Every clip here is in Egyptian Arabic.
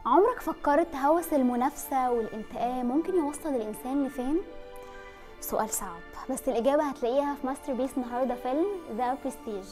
عمرك فكرت هوس المنافسة والانتقام ممكن يوصل الإنسان لفين؟ سؤال صعب بس الإجابة هتلاقيها في ماستر بيس النهاردة فيلم ذا برستيج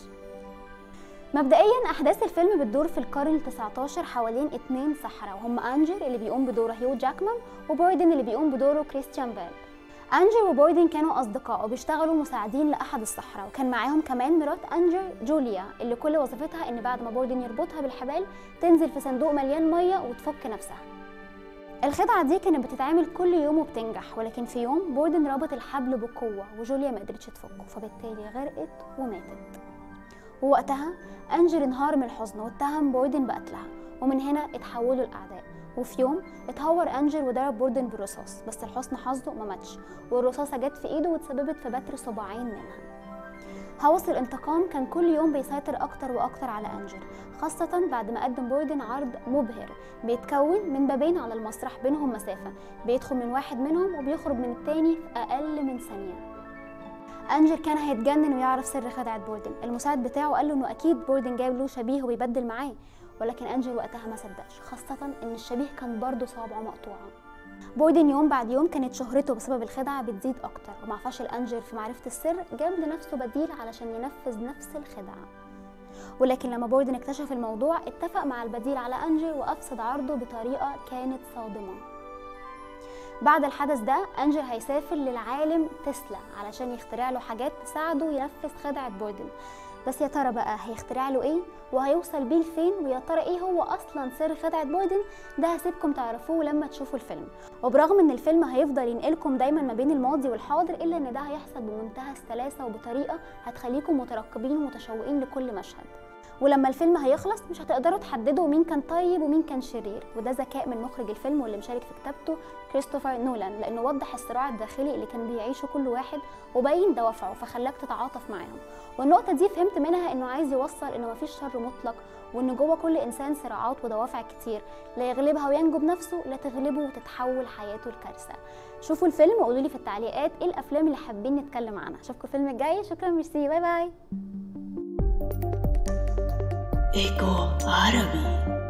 مبدئيا أحداث الفيلم بتدور في القرن ال 19 حوالين اتنين سحرة وهم أنجر اللي بيقوم بدوره هيو جاكمان وبويدن اللي بيقوم بدوره كريستيان بيل أنجر وبويدن كانوا أصدقاء وبيشتغلوا مساعدين لأحد السحرة وكان معاهم كمان مرات أنجر جوليا اللي كل وظيفتها إن بعد ما بويدن يربطها بالحبال تنزل في صندوق مليان مية وتفك نفسها الخدعة دي كانت بتتعمل كل يوم وبتنجح ولكن في يوم بوردن ربط الحبل بقوة وجوليا ما قدرتش تفكه فبالتالي غرقت وماتت ووقتها أنجر انهار من الحزن واتهم بوردن بقتلها ومن هنا اتحولوا الأعداء وفي يوم اتهور أنجر وضرب بوردن بالرصاص بس لحسن حظه ما ماتش والرصاصة جت في إيده واتسببت في بتر صباعين منها هوس الانتقام كان كل يوم بيسيطر أكتر وأكتر على أنجر خاصة بعد ما قدم بوردن عرض مبهر بيتكون من بابين على المسرح بينهم مسافة بيدخل من واحد منهم وبيخرج من التاني في أقل من ثانية أنجر كان هيتجنن ويعرف سر خدعة بوردن المساعد بتاعه قال له إنه أكيد بوردن جايب له شبيه وبيبدل معاه ولكن أنجر وقتها ما صدقش خاصة إن الشبيه كان برضه صوابعه مقطوعة بوردن يوم بعد يوم كانت شهرته بسبب الخدعة بتزيد أكتر ومع فشل أنجر في معرفة السر جاب لنفسه بديل علشان ينفذ نفس الخدعة ولكن لما بوردن اكتشف الموضوع اتفق مع البديل على أنجر وأفسد عرضه بطريقة كانت صادمة بعد الحدث ده أنجر هيسافر للعالم تسلا علشان يخترع له حاجات تساعده ينفذ خدعة بوردن بس يا ترى بقى هيخترع له ايه وهيوصل بيه لفين ويا ترى ايه هو اصلا سر خدعه بوردن ده هسيبكم تعرفوه لما تشوفوا الفيلم وبرغم ان الفيلم هيفضل ينقلكم دايما ما بين الماضي والحاضر الا ان ده هيحصل بمنتهى السلاسه وبطريقه هتخليكم مترقبين ومتشوقين لكل مشهد ولما الفيلم هيخلص مش هتقدروا تحددوا مين كان طيب ومين كان شرير وده ذكاء من مخرج الفيلم واللي مشارك في كتابته كريستوفر نولان لانه وضح الصراع الداخلي اللي كان بيعيشه كل واحد وبين دوافعه فخلاك تتعاطف معاهم والنقطة دي فهمت منها انه عايز يوصل انه مفيش شر مطلق وان جوه كل انسان صراعات ودوافع كتير لا يغلبها وينجو بنفسه لا تغلبه وتتحول حياته لكارثة شوفوا الفيلم وقولوا لي في التعليقات ايه الافلام اللي حابين نتكلم عنها اشوفكم الفيلم الجاي شكرا ميرسي باي باي ايكو عربي